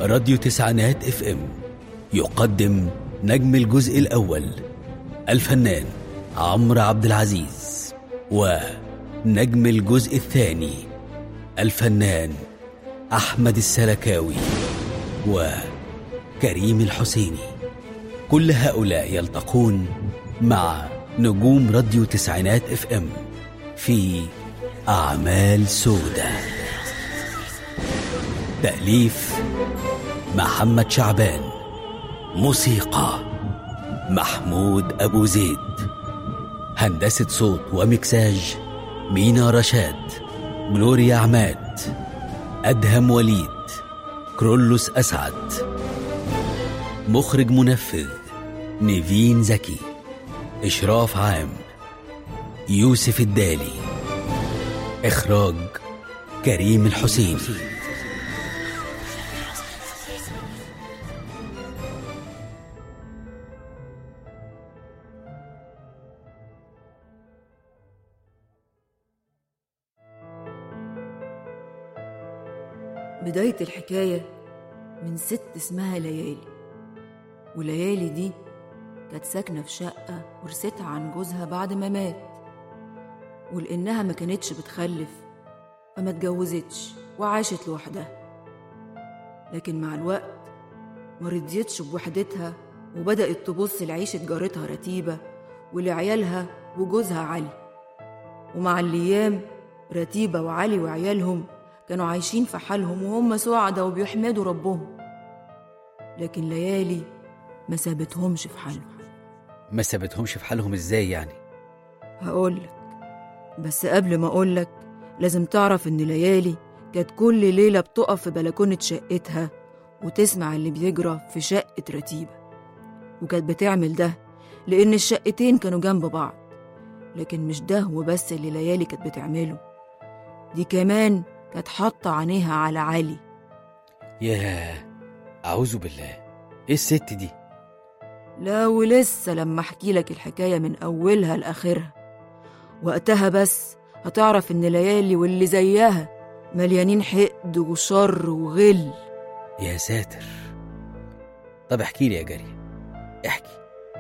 راديو تسعينات اف ام يقدم نجم الجزء الأول الفنان عمرو عبد العزيز ونجم الجزء الثاني الفنان أحمد السلكاوي وكريم الحسيني كل هؤلاء يلتقون مع نجوم راديو تسعينات اف ام في أعمال سودة تأليف محمد شعبان موسيقى محمود أبو زيد هندسة صوت ومكساج مينا رشاد جلوريا عماد أدهم وليد كرولوس أسعد مخرج منفذ نيفين زكي إشراف عام يوسف الدالي إخراج كريم الحسين بداية الحكاية من ست اسمها ليالي وليالي دي كانت ساكنة في شقة ورثتها عن جوزها بعد ما مات ولأنها ما كانتش بتخلف فما اتجوزتش وعاشت لوحدها لكن مع الوقت ما رضيتش بوحدتها وبدأت تبص لعيشة جارتها رتيبة ولعيالها وجوزها علي ومع الأيام رتيبة وعلي وعيالهم كانوا عايشين في حالهم وهم سعدة وبيحمدوا ربهم لكن ليالي ما سابتهمش في حالهم ما سابتهمش في حالهم ازاي يعني هقولك بس قبل ما أقولك لازم تعرف إن ليالي كانت كل ليلة بتقف في بلكونة شقتها وتسمع اللي بيجرى في شقة رتيبة وكانت بتعمل ده لأن الشقتين كانوا جنب بعض لكن مش ده وبس اللي ليالي كانت بتعمله دي كمان كانت حاطة عينيها على علي ياه أعوذ بالله إيه الست دي لا ولسه لما احكي لك الحكايه من اولها لاخرها وقتها بس هتعرف ان ليالي واللي زيها مليانين حقد وشر وغل يا ساتر طب احكي لي يا جري احكي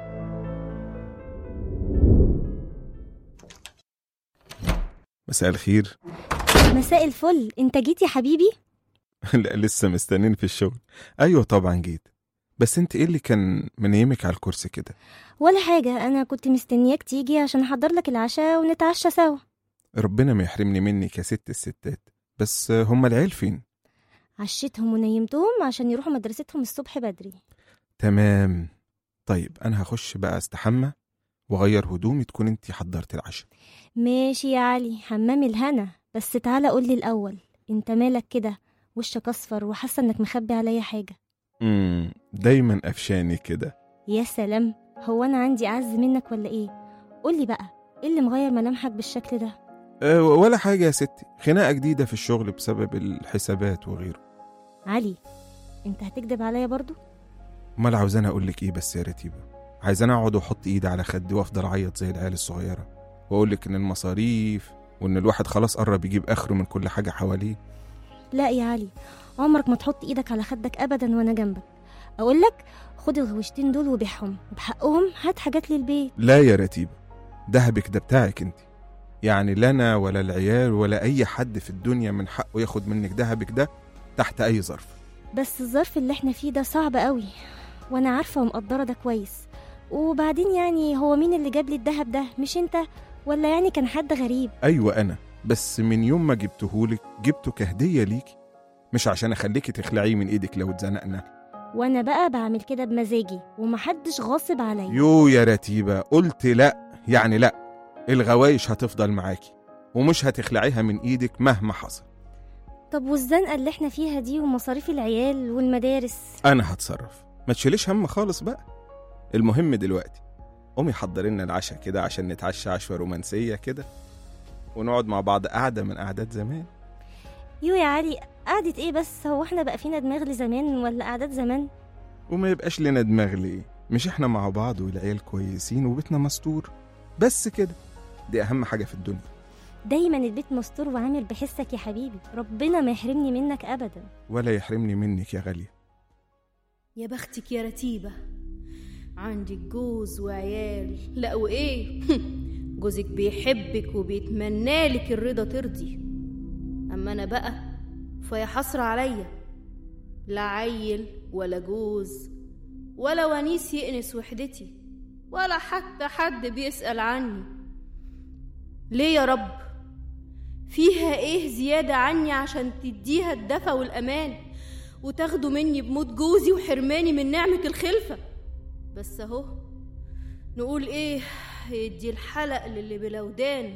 مساء الخير مساء الفل انت جيت يا حبيبي لا لسه مستنين في الشغل ايوه طبعا جيت بس انت ايه اللي كان منيمك على الكرسي كده ولا حاجة أنا كنت مستنياك تيجي عشان أحضر لك العشاء ونتعشى سوا ربنا ما يحرمني منك يا ست الستات بس هما العيال فين عشيتهم ونيمتهم عشان يروحوا مدرستهم الصبح بدري تمام طيب انا هخش بقى استحمى واغير هدومي تكون انت حضرت العشاء ماشي يا علي حمام الهنا بس تعالى قولي الأول انت مالك كده وشك أصفر وحاسة إنك مخبي عليا حاجة امم دايما قفشاني كده يا سلام هو أنا عندي أعز منك ولا إيه قولي بقى إيه اللي مغير ملامحك بالشكل ده أه ولا حاجه يا ستي خناقه جديده في الشغل بسبب الحسابات وغيره علي انت هتكدب عليا برضو امال عاوزاني اقول لك ايه بس يا رتيبه عايزاني اقعد واحط ايدي على خدي وافضل اعيط زي العيال الصغيره واقول لك ان المصاريف وان الواحد خلاص قرب يجيب اخره من كل حاجه حواليه لا يا علي عمرك ما تحط ايدك على خدك ابدا وانا جنبك اقول لك خد الغوشتين دول وبيعهم وبحقهم هات حاجات للبيت لا يا رتيبه دهبك ده بتاعك انت يعني لا انا ولا العيال ولا اي حد في الدنيا من حقه ياخد منك دهبك ده تحت اي ظرف بس الظرف اللي احنا فيه ده صعب قوي وانا عارفه ومقدره ده كويس وبعدين يعني هو مين اللي جاب لي الدهب ده مش انت ولا يعني كان حد غريب ايوه انا بس من يوم ما جبتهولك جبته كهديه ليكي مش عشان اخليكي تخلعيه من ايدك لو اتزنقنا وانا بقى بعمل كده بمزاجي ومحدش غاصب عليا يو يا رتيبه قلت لا يعني لا الغوايش هتفضل معاكي ومش هتخلعيها من ايدك مهما حصل طب والزنقه اللي احنا فيها دي ومصاريف العيال والمدارس انا هتصرف ما تشيليش هم خالص بقى المهم دلوقتي قومي حضري لنا العشاء كده عشان نتعشى عشوة رومانسية كده ونقعد مع بعض قعدة من قعدات زمان يو يا علي قعدة ايه بس هو احنا بقى فينا دماغ لزمان ولا قعدات زمان وما يبقاش لنا دماغ ليه مش احنا مع بعض والعيال كويسين وبيتنا مستور بس كده دي اهم حاجة في الدنيا دايما البيت مستور وعامل بحسك يا حبيبي ربنا ما يحرمني منك ابدا ولا يحرمني منك يا غالية يا بختك يا رتيبة عندك جوز وعيال لا وإيه جوزك بيحبك وبيتمنالك الرضا ترضي أما أنا بقى فيا حسرة عليا لا عيل ولا جوز ولا ونيس يأنس وحدتي ولا حتى حد بيسأل عني ليه يا رب فيها ايه زيادة عني عشان تديها الدفى والأمان وتاخدوا مني بموت جوزي وحرماني من نعمة الخلفة بس اهو نقول ايه يدي الحلق للي بلودان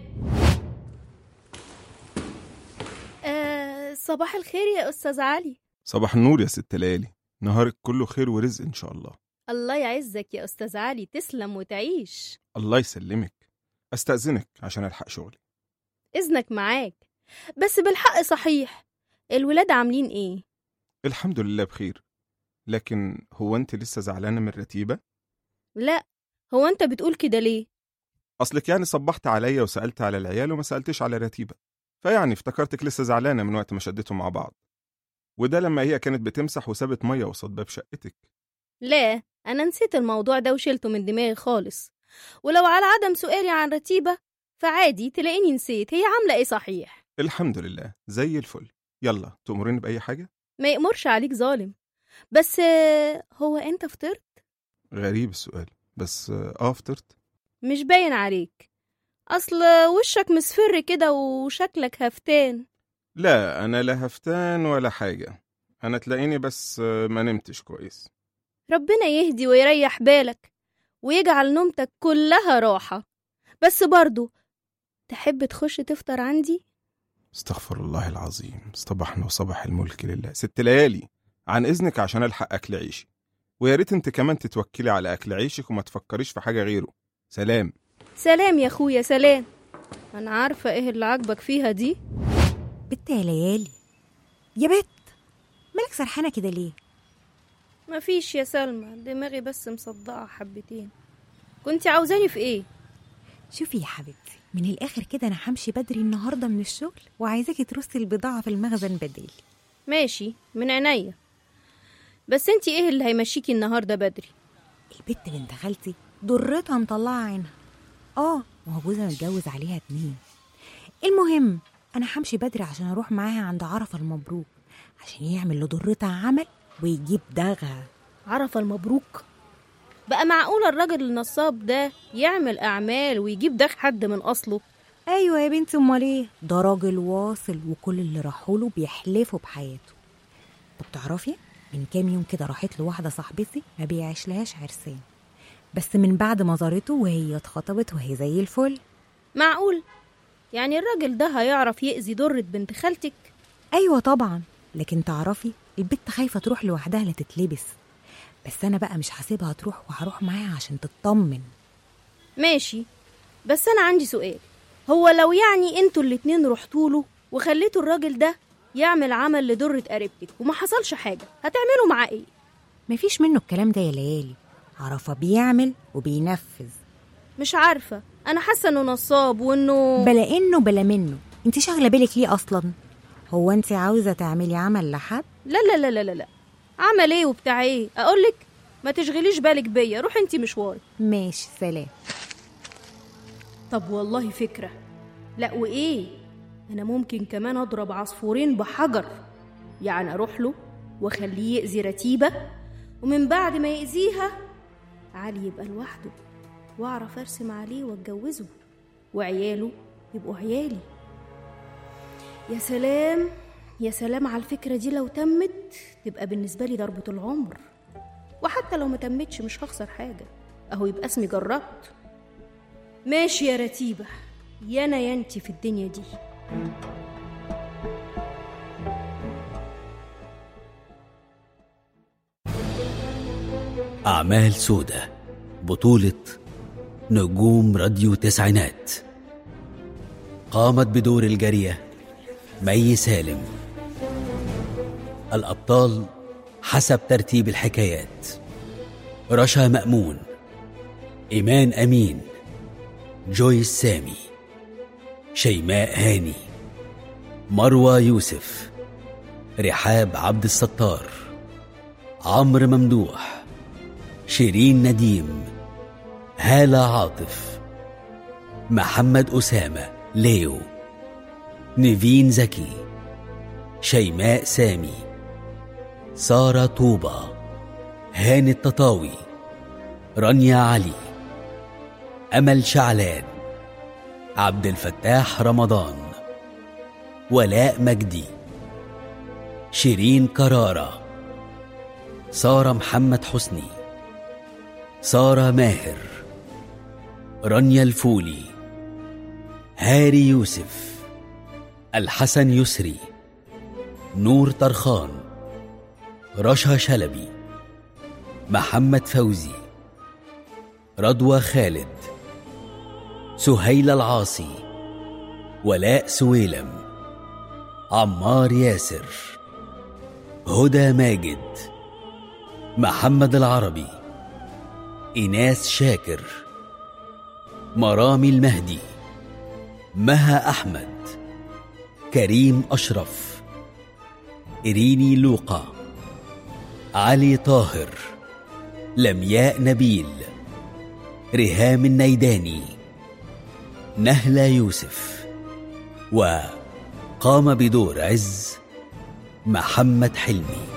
آه صباح الخير يا أستاذ علي صباح النور يا ست ليالي نهارك كله خير ورزق إن شاء الله الله يعزك يا أستاذ علي تسلم وتعيش الله يسلمك أستأذنك عشان ألحق شغلي إذنك معاك بس بالحق صحيح الولاد عاملين إيه؟ الحمد لله بخير لكن هو أنت لسه زعلانة من رتيبة؟ لا هو أنت بتقول كده ليه؟ أصلك يعني صبحت عليا وسألت على العيال وما سألتش على رتيبة فيعني افتكرتك لسه زعلانة من وقت ما شدتوا مع بعض وده لما هي كانت بتمسح وسابت مية قصاد باب شقتك لا أنا نسيت الموضوع ده وشلته من دماغي خالص ولو على عدم سؤالي عن رتيبة فعادي تلاقيني نسيت هي عاملة إيه صحيح الحمد لله زي الفل يلا تأمريني بأي حاجة؟ ما يأمرش عليك ظالم بس آه، هو أنت فطرت؟ غريب السؤال بس اه فطرت مش باين عليك أصل وشك مصفر كده وشكلك هفتان لا أنا لا هفتان ولا حاجة أنا تلاقيني بس آه، ما نمتش كويس ربنا يهدي ويريح بالك ويجعل نومتك كلها راحة بس برضو تحب تخش تفطر عندي؟ استغفر الله العظيم صبحنا وصبح الملك لله ست ليالي عن إذنك عشان ألحق أكل عيشي ويا ريت أنت كمان تتوكلي على أكل عيشك وما تفكريش في حاجة غيره سلام سلام يا أخويا سلام أنا عارفة إيه اللي عاجبك فيها دي بت يا ليالي يا بت مالك سرحانة كده ليه؟ مفيش يا سلمى دماغي بس مصدعة حبتين كنت عاوزاني في إيه؟ شوفي يا حبيبتي من الآخر كده أنا همشي بدري النهاردة من الشغل وعايزاكي ترصي البضاعة في المخزن بدالي ماشي من عينيا بس انتي ايه اللي هيمشيكي النهارده بدري البت بنت خالتي ضرتها مطلعة عينها اه ما هو جوزها متجوز عليها اتنين المهم أنا همشي بدري عشان أروح معاها عند عرفة المبروك عشان يعمل لضرتها عمل ويجيب دغها عرف المبروك بقى معقولة الراجل النصاب ده يعمل أعمال ويجيب ده حد من أصله ايوه يا بنتي امال ايه ده راجل واصل وكل اللي راحوا له بيحلفوا بحياته طب تعرفي من كام يوم كده راحت له واحده صاحبتي ما بيعيش لهاش عرسان بس من بعد ما زارته وهي اتخطبت وهي زي الفل معقول يعني الراجل ده هيعرف يأذي درة بنت خالتك ايوه طبعا لكن تعرفي البت خايفه تروح لوحدها لا تتلبس بس انا بقى مش هسيبها تروح وهروح معاها عشان تطمن ماشي بس أنا عندي سؤال هو لو يعني انتوا الاتنين رحتوا له وخليتوا الراجل ده يعمل عمل لدرة قريبتك وما حصلش حاجة هتعملوا معاه ايه؟ مفيش منه الكلام ده يا ليالي عرفه بيعمل وبينفذ مش عارفة أنا حاسة إنه نصاب وإنه بلا انه بلا منه انت شاغله بالك ليه اصلا هو انت عاوزه تعملي عمل لحد لا لا لا لا لا لا عمل ايه وبتاع ايه أقولك ما تشغليش بالك بيا روحي انتي مشوارك ماشي سلام طب والله فكرة لا وإيه أنا ممكن كمان أضرب عصفورين بحجر يعني أروح له وأخليه يأذي رتيبة ومن بعد ما يأذيها علي يبقى لوحده وأعرف أرسم عليه وأتجوزه وعياله يبقوا عيالي يا سلام يا سلام على الفكرة دي لو تمت تبقى بالنسبة لي ضربة العمر وحتى لو ما تمتش مش هخسر حاجة أهو يبقى اسمي جربت ماشي يا رتيبة يا أنا يا أنتي في الدنيا دي أعمال سودة بطولة نجوم راديو تسعينات قامت بدور الجارية مي سالم الأبطال حسب ترتيب الحكايات رشا مأمون إيمان أمين جويس سامي شيماء هاني مروى يوسف رحاب عبد الستار عمرو ممدوح شيرين نديم هالة عاطف محمد أسامة ليو نيفين زكي شيماء سامي سارة طوبة هاني التطاوي رانيا علي أمل شعلان عبد الفتاح رمضان ولاء مجدي شيرين كرارة سارة محمد حسني سارة ماهر رانيا الفولي هاري يوسف الحسن يسري نور طرخان رشا شلبي محمد فوزي رضوى خالد سهيل العاصي ولاء سويلم عمار ياسر هدى ماجد محمد العربي إناس شاكر مرامي المهدي مها أحمد كريم أشرف إريني لوقا علي طاهر لمياء نبيل ريهام النيداني نهلة يوسف وقام بدور عز محمد حلمي